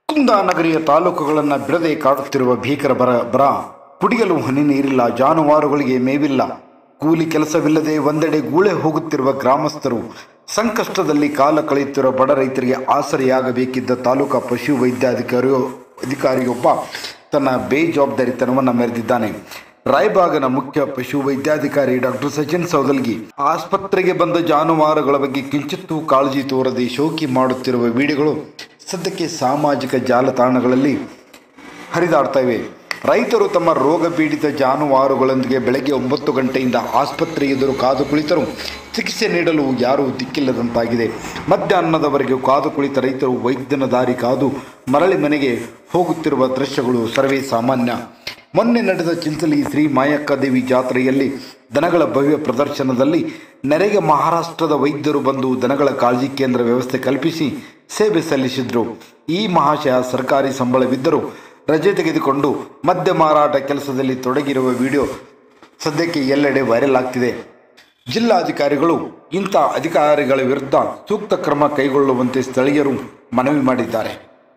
ಕುಂದಾನಗರಿಯ ತಾಲೂಕುಗಳನ್ನು ಬಿಡದೆ ಕಾಡುತ್ತಿರುವ ಭೀಕರ ಬರ ಬರ ಕುಡಿಯಲು ಹನಿ ನೀರಿಲ್ಲ ಜಾನುವಾರುಗಳಿಗೆ ಮೇವಿಲ್ಲ ಕೂಲಿ ಕೆಲಸವಿಲ್ಲದೆ ಒಂದೆಡೆ ಗೂಳೆ ಹೋಗುತ್ತಿರುವ ಗ್ರಾಮಸ್ಥರು ಸಂಕಷ್ಟದಲ್ಲಿ ಕಾಲ ಕಳೆಯುತ್ತಿರುವ ಬಡ ರೈತರಿಗೆ ಆಸರೆಯಾಗಬೇಕಿದ್ದ ತಾಲೂಕಾ ಪಶು ವೈದ್ಯಾಧಿಕಾರಿ ಅಧಿಕಾರಿಯೊಬ್ಬ ತನ್ನ ಬೇಜವಾಬ್ದಾರಿತನವನ್ನು ಮೆರೆದಿದ್ದಾನೆ ರಾಯಬಾಗನ ಮುಖ್ಯ ಪಶು ವೈದ್ಯಾಧಿಕಾರಿ ಡಾಕ್ಟರ್ ಸಚಿನ್ ಸೌದಲ್ಗಿ ಆಸ್ಪತ್ರೆಗೆ ಬಂದ ಜಾನುವಾರುಗಳ ಬಗ್ಗೆ ಕಿಂಚಿತ್ತೂ ಕಾಳಜಿ ತೋರದೆ ಶೋಕಿ ಮಾಡುತ್ತಿರುವ ವಿಡಿಯೋಗಳು ಸದ್ಯಕ್ಕೆ ಸಾಮಾಜಿಕ ಜಾಲತಾಣಗಳಲ್ಲಿ ಹರಿದಾಡ್ತಾ ಇವೆ ರೈತರು ತಮ್ಮ ರೋಗ ಪೀಡಿತ ಜಾನುವಾರುಗಳೊಂದಿಗೆ ಬೆಳಗ್ಗೆ ಒಂಬತ್ತು ಗಂಟೆಯಿಂದ ಆಸ್ಪತ್ರೆ ಎದುರು ಕಾದು ಕುಳಿತರು ಚಿಕಿತ್ಸೆ ನೀಡಲು ಯಾರೂ ದಿಕ್ಕಿಲ್ಲದಂತಾಗಿದೆ ಮಧ್ಯಾಹ್ನದವರೆಗೆ ಕಾದು ಕುಳಿತ ರೈತರು ವೈದ್ಯನ ದಾರಿ ಕಾದು ಮರಳಿ ಮನೆಗೆ ಹೋಗುತ್ತಿರುವ ದೃಶ್ಯಗಳು ಸರ್ವೇ ಸಾಮಾನ್ಯ ಮೊನ್ನೆ ನಡೆದ ಚಿಂಚಲಿ ಶ್ರೀ ಮಾಯಕ್ಕ ದೇವಿ ಜಾತ್ರೆಯಲ್ಲಿ ದನಗಳ ಭವ್ಯ ಪ್ರದರ್ಶನದಲ್ಲಿ ನೆರೆಗೆ ಮಹಾರಾಷ್ಟ್ರದ ವೈದ್ಯರು ಬಂದು ದನಗಳ ಕಾಳಜಿ ಕೇಂದ್ರ ವ್ಯವಸ್ಥೆ ಕಲ್ಪಿಸಿ ಸೇವೆ ಸಲ್ಲಿಸಿದ್ರು ಈ ಮಹಾಶಯ ಸರ್ಕಾರಿ ಸಂಬಳವಿದ್ದರೂ ರಜೆ ತೆಗೆದುಕೊಂಡು ಮದ್ಯ ಮಾರಾಟ ಕೆಲಸದಲ್ಲಿ ತೊಡಗಿರುವ ವಿಡಿಯೋ ಸದ್ಯಕ್ಕೆ ಎಲ್ಲೆಡೆ ವೈರಲ್ ಆಗ್ತಿದೆ ಜಿಲ್ಲಾಧಿಕಾರಿಗಳು ಇಂಥ ಅಧಿಕಾರಿಗಳ ವಿರುದ್ಧ ಸೂಕ್ತ ಕ್ರಮ ಕೈಗೊಳ್ಳುವಂತೆ ಸ್ಥಳೀಯರು ಮನವಿ ಮಾಡಿದ್ದಾರೆ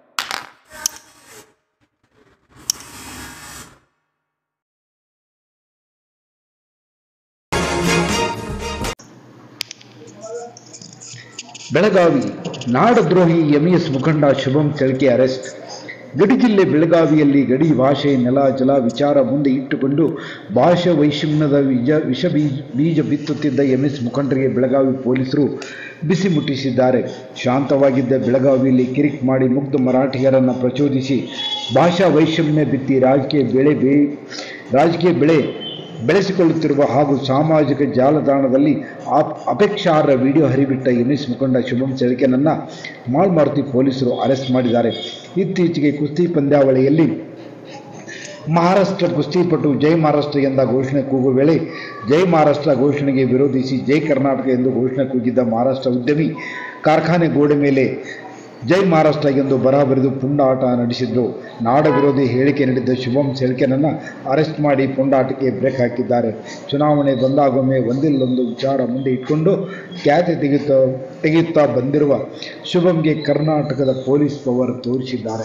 ಬೆಳಗಾವಿ ನಾಡದ್ರೋಹಿ ಎಂಇಎಸ್ ಮುಖಂಡ ಶುಭಂ ಚೆಳ್ಕೆ ಅರೆಸ್ಟ್ ಗಡಿ ಜಿಲ್ಲೆ ಬೆಳಗಾವಿಯಲ್ಲಿ ಗಡಿ ಭಾಷೆ ನೆಲ ಜಲ ವಿಚಾರ ಮುಂದೆ ಇಟ್ಟುಕೊಂಡು ಭಾಷಾ ವೈಷಮ್ಯದ ವಿಜ ವಿಷ ಬೀಜ ಬೀಜ ಬಿತ್ತುತ್ತಿದ್ದ ಎಂಎಸ್ ಮುಖಂಡರಿಗೆ ಬೆಳಗಾವಿ ಪೊಲೀಸರು ಬಿಸಿ ಮುಟ್ಟಿಸಿದ್ದಾರೆ ಶಾಂತವಾಗಿದ್ದ ಬೆಳಗಾವಿಯಲ್ಲಿ ಕಿರಿಕ್ ಮಾಡಿ ಮುಗ್ಧ ಮರಾಠಿಗರನ್ನು ಪ್ರಚೋದಿಸಿ ಭಾಷಾ ವೈಷಮ್ಯ ಬಿತ್ತಿ ರಾಜಕೀಯ ಬೆಳೆ ಬೇ ರಾಜಕೀಯ ಬೆಳೆ ಬೆಳೆಸಿಕೊಳ್ಳುತ್ತಿರುವ ಹಾಗೂ ಸಾಮಾಜಿಕ ಜಾಲತಾಣದಲ್ಲಿ ಆಪ್ ಅಪೇಕ್ಷಾರ್ಹ ವಿಡಿಯೋ ಹರಿಬಿಟ್ಟ ಎನ್ಎಸ್ ಮುಖಂಡ ಶುಭಂ ಸೆಳಕೆನನ್ನು ಮಾಳ್ಮಾರುತಿ ಪೊಲೀಸರು ಅರೆಸ್ಟ್ ಮಾಡಿದ್ದಾರೆ ಇತ್ತೀಚೆಗೆ ಕುಸ್ತಿ ಪಂದ್ಯಾವಳಿಯಲ್ಲಿ ಮಹಾರಾಷ್ಟ್ರ ಕುಸ್ತಿಪಟು ಜೈ ಮಹಾರಾಷ್ಟ್ರ ಎಂದ ಘೋಷಣೆ ಕೂಗುವ ವೇಳೆ ಜೈ ಮಹಾರಾಷ್ಟ್ರ ಘೋಷಣೆಗೆ ವಿರೋಧಿಸಿ ಜೈ ಕರ್ನಾಟಕ ಎಂದು ಘೋಷಣೆ ಕೂಗಿದ್ದ ಮಹಾರಾಷ್ಟ್ರ ಉದ್ಯಮಿ ಕಾರ್ಖಾನೆ ಗೋಡೆ ಮೇಲೆ ಜೈ ಮಹಾರಾಷ್ಟ್ರ ಎಂದು ಬರಹ ಬರೆದು ಪುಂಡಾಟ ನಡೆಸಿದ್ರು ನಾಡ ವಿರೋಧಿ ಹೇಳಿಕೆ ನೀಡಿದ್ದ ಶುಭಂ ಸೆಳ್ಕೆನನ್ನು ಅರೆಸ್ಟ್ ಮಾಡಿ ಪುಂಡಾಟಕ್ಕೆ ಬ್ರೇಕ್ ಹಾಕಿದ್ದಾರೆ ಚುನಾವಣೆ ಬಂದಾಗೊಮ್ಮೆ ಒಂದಿಲ್ಲೊಂದು ವಿಚಾರ ಮುಂದೆ ಇಟ್ಕೊಂಡು ಖ್ಯಾತೆ ತೆಗೆಯುತ್ತಾ ತೆಗೆಯುತ್ತಾ ಬಂದಿರುವ ಶುಭಂಗೆ ಕರ್ನಾಟಕದ ಪೊಲೀಸ್ ಪವರ್ ತೋರಿಸಿದ್ದಾರೆ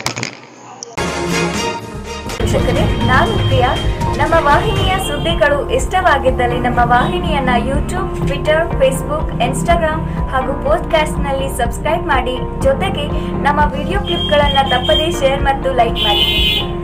ವೀಕ್ಷಕರೇ ನಾನು ಪ್ರಿಯಾ ನಮ್ಮ ವಾಹಿನಿಯ ಸುದ್ದಿಗಳು ಇಷ್ಟವಾಗಿದ್ದಲ್ಲಿ ನಮ್ಮ ವಾಹಿನಿಯನ್ನ ಯೂಟ್ಯೂಬ್ ಟ್ವಿಟರ್ ಫೇಸ್ಬುಕ್ ಇನ್ಸ್ಟಾಗ್ರಾಮ್ ಹಾಗೂ ನಲ್ಲಿ ಸಬ್ಸ್ಕ್ರೈಬ್ ಮಾಡಿ ಜೊತೆಗೆ ನಮ್ಮ ವಿಡಿಯೋ ಕ್ಲಿಪ್ಗಳನ್ನು ತಪ್ಪದೇ ಶೇರ್ ಮತ್ತು ಲೈಕ್ ಮಾಡಿ